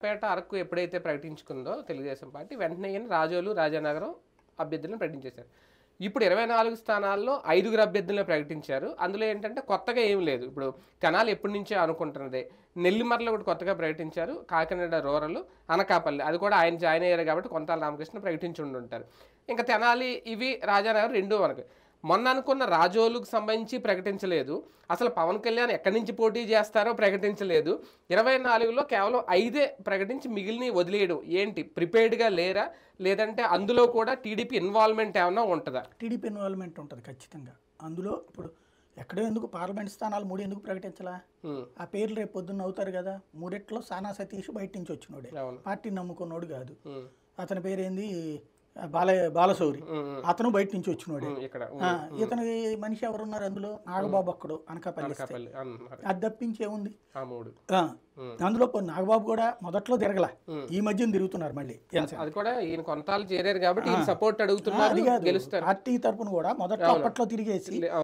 మండపేట అరకు ఎప్పుడైతే ప్రకటించుకుందో తెలుగుదేశం పార్టీ వెంటనే ఈయన రాజోలు రాజానగరం అభ్యర్థులను ప్రకటించేశారు ఇప్పుడు ఇరవై నాలుగు స్థానాల్లో ఐదుగురు అభ్యర్థులను ప్రకటించారు అందులో ఏంటంటే కొత్తగా ఏం లేదు ఇప్పుడు తెనాలి ఎప్పటి నుంచే అనుకుంటున్నదే నెల్లిమర్లో కూడా కొత్తగా ప్రకటించారు కాకినాడ రూరల్ అనకాపల్లి అది కూడా ఆయన జాయిన్ అయ్యారు కాబట్టి కొంతాల రామకృష్ణ ప్రకటించి ఉండి ఉంటారు ఇంకా తెనాలి ఇవి రాజానగర్ రెండు మనకి మొన్న అనుకున్న రాజోలుకు సంబంధించి ప్రకటించలేదు అసలు పవన్ కళ్యాణ్ ఎక్కడి నుంచి పోటీ చేస్తారో ప్రకటించలేదు ఇరవై నాలుగులో కేవలం ఐదే ప్రకటించి మిగిలిన వదిలేయడం ఏంటి ప్రిపేర్డ్గా లేరా లేదంటే అందులో కూడా టీడీపీ ఇన్వాల్వ్మెంట్ ఏమైనా ఉంటుందా టీడీపీ ఇన్వాల్వ్మెంట్ ఉంటుంది ఖచ్చితంగా అందులో ఇప్పుడు ఎక్కడో ఎందుకు పార్లమెంట్ స్థానాలు మూడు ఎందుకు ప్రకటించలా ఉమ్, ఆ పేర్లు రేపు పొద్దున్న అవుతారు కదా మూడిట్లో సానా సతీష్ బయట నుంచి వచ్చినోడే అవును పార్టీని నమ్ముకున్నోడు కాదు ఉమ్, అతని పేరేంది బాల బాలశౌరి ఉమ్, ఉమ్, అతను బయట నుంచి వచ్చినోడే ఉమ్, ఇక్కడ ఆ, ఇతని మనిషి ఎవరున్నారు అందులో నాగబాబు ఒక్కడు అనకాపల్లి ఇస్తే. అనకాపల్లి అన్నారు అది తప్పించి ఏముంది ఆ మూడు ఆ, ఉమ్. అందులో పో- నాగబాబు కూడా మొదట్లో తిరగల ఉమ్. ఈ మధ్యన తిరుగుతున్నారు మళ్ళీ జనసేన. అది కూడా ఈయన కొంతాలు చేరారు కాబట్టి ఈయన సపోర్ట్ ఆ, అది అడుగుతున్నారు కాదు గెలుస్తారు పార్టీ తరపున కూడా మొదట్లో అప్పట్లో తిరిగేసి లే-